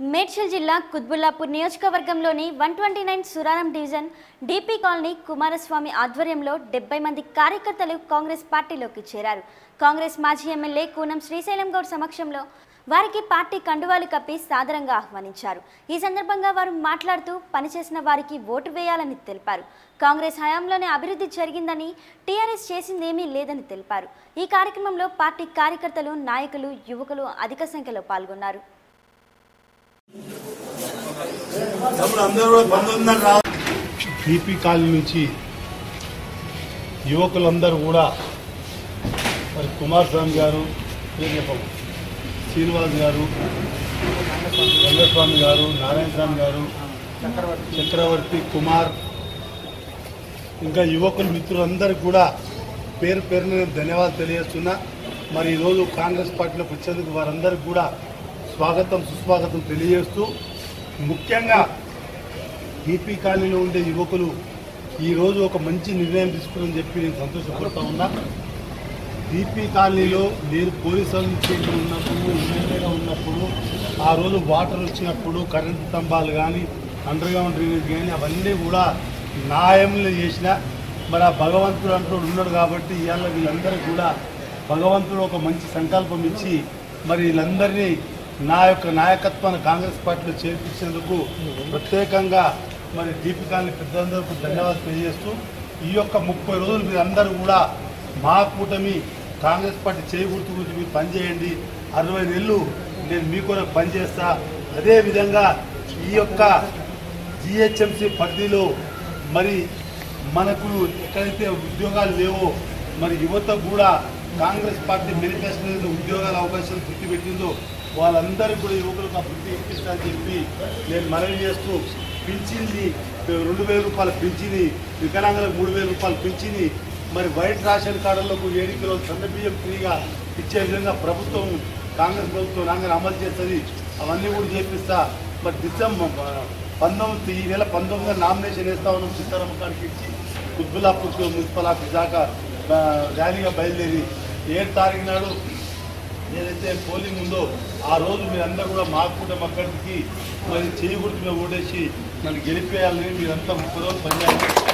మేడ్చల్ జిల్లా కుత్బుల్లాపూర్ నియోజకవర్గంలోని one twenty nine Suraram division DP colony Kumaraswamy ఆధ్వర్యంలో డెబ్బై మంది కార్యకర్తలు కాంగ్రెస్ పార్టీలోకి చేరారు కాంగ్రెస్ మాజీ ఎమ్మెల్యే కూనం శ్రీశైలం గౌడ్ సమక్షంలో వారికి పార్టీ కండువాలు కప్పి సాదరంగా ఆహ్వానించారు ఈ సందర్భంగా వారు మాట్లాడుతూ పనిచేసిన వారికి ఓటు వేయాలని తెలిపారు కాంగ్రెస్ హయాంలోనే అభివృద్ధి జరిగిందని టీఆర్ఎస్ చేసిందేమీ లేదని తెలిపారు ఈ కార్యక్రమంలో పార్టీ కార్యకర్తలు నాయకులు యువకులు అధిక సంఖ్యలో పాల్గొన్నారు తమ్ముడు అందరూ కూడా పంతొమ్మిది రా బీపీ కాలనీ నుంచి యువకులందరూ కూడా మరి కుమారస్వామి గారు పేరు చెప్పము. శ్రీనివాస్ గారు రంగస్వామి గారు నారాయణ స్వామి గారు చక్రవర్తి కుమార్ ఇంకా యువకులు మిత్రులందరికీ కూడా పేరు పేరున నేను ధన్యవాదాలు తెలియజేస్తున్నా మరి ఈరోజు కాంగ్రెస్ పార్టీలోకి వచ్చేందుకు వారందరికీ కూడా స్వాగతం సుస్వాగతం తెలియజేస్తూ ముఖ్యంగా బీపీ కాలనీలో ఉండే యువకులు ఈరోజు ఒక మంచి నిర్ణయం తీసుకుని చెప్పి నేను సంతోషపడుతూ ఉన్నా బీపీ కాలనీలో నేను పోలీసు అధికారులు ఉన్నప్పుడు ఎమ్మెల్యేగా ఉన్నప్పుడు ఆ రోజు వాటర్ వచ్చినప్పుడు కరెంటు స్తంభాలు కానీ అండర్ గ్రౌండ్ డ్రైనేజ్ కానీ అవన్నీ కూడా న్యాయంలో చేసిన మరి ఆ భగవంతుడు అంటూ ఉన్నాడు కాబట్టి ఇవాళ వీళ్ళందరికీ కూడా భగవంతుడు ఒక మంచి సంకల్పం ఇచ్చి మరి వీళ్ళందరినీ నా యొక్క నాయకత్వాన్ని కాంగ్రెస్ పార్టీలో చేర్పించేందుకు ప్రత్యేకంగా మరి దీపికాల్ని పెద్దలందరికీ ధన్యవాదాలు తెలియజేస్తూ ఈ యొక్క ముప్పై రోజులు మీరందరూ కూడా మా కూటమి కాంగ్రెస్ పార్టీ చేయకూడదు గురించి మీరు పనిచేయండి అరవై నెలలు నేను మీ కొరకు పనిచేస్తా అదేవిధంగా ఈ యొక్క జిహెచ్ఎంసీ పరిధిలో మరి మనకు ఎక్కడైతే ఉద్యోగాలు లేవో మరి యువత కూడా కాంగ్రెస్ పార్టీ మేనిఫెస్టో ఉద్యోగాల అవకాశాలు గుర్తు పెట్టిందో వాళ్ళందరికీ కూడా యువకులకు ఆ వృత్తి ఇప్పిస్తానని చెప్పి నేను మనవి చేస్తూ పింఛన్ని రెండు వేల రూపాయల పింఛని వికలాంగులకు మూడు వేల రూపాయల పింఛని మరి వైట్ రేషన్ కార్డులకు ఏడు కిలోల సన్న బియ్యం ఫ్రీగా ఇచ్చే విధంగా ప్రభుత్వం కాంగ్రెస్ ప్రభుత్వం రాగానే అమలు చేస్తుంది అవన్నీ కూడా చేపిస్తా మరి డిసెంబర్ పంతొమ్మిది ఈ నెల పంతొమ్మిది నామినేషన్ వేస్తా ఉన్నాం సీతారామ కాడికి ఇచ్చి కుత్బుల్లాపూర్ మున్సిపల్ ఆఫీస్ దాకా ఆ, ర్యాలీగా బయలుదేరి ఏడు తారీఖు నాడు ఏదైతే పోలింగ్ ఉందో ఆ రోజు మీరందరూ కూడా మా కూటమి అక్కడికి మరి చేయకూడదు ఓటేసి నన్ను గెలిపేయాలని మీరంతా ముప్పై రోజులు పనిచేయాలి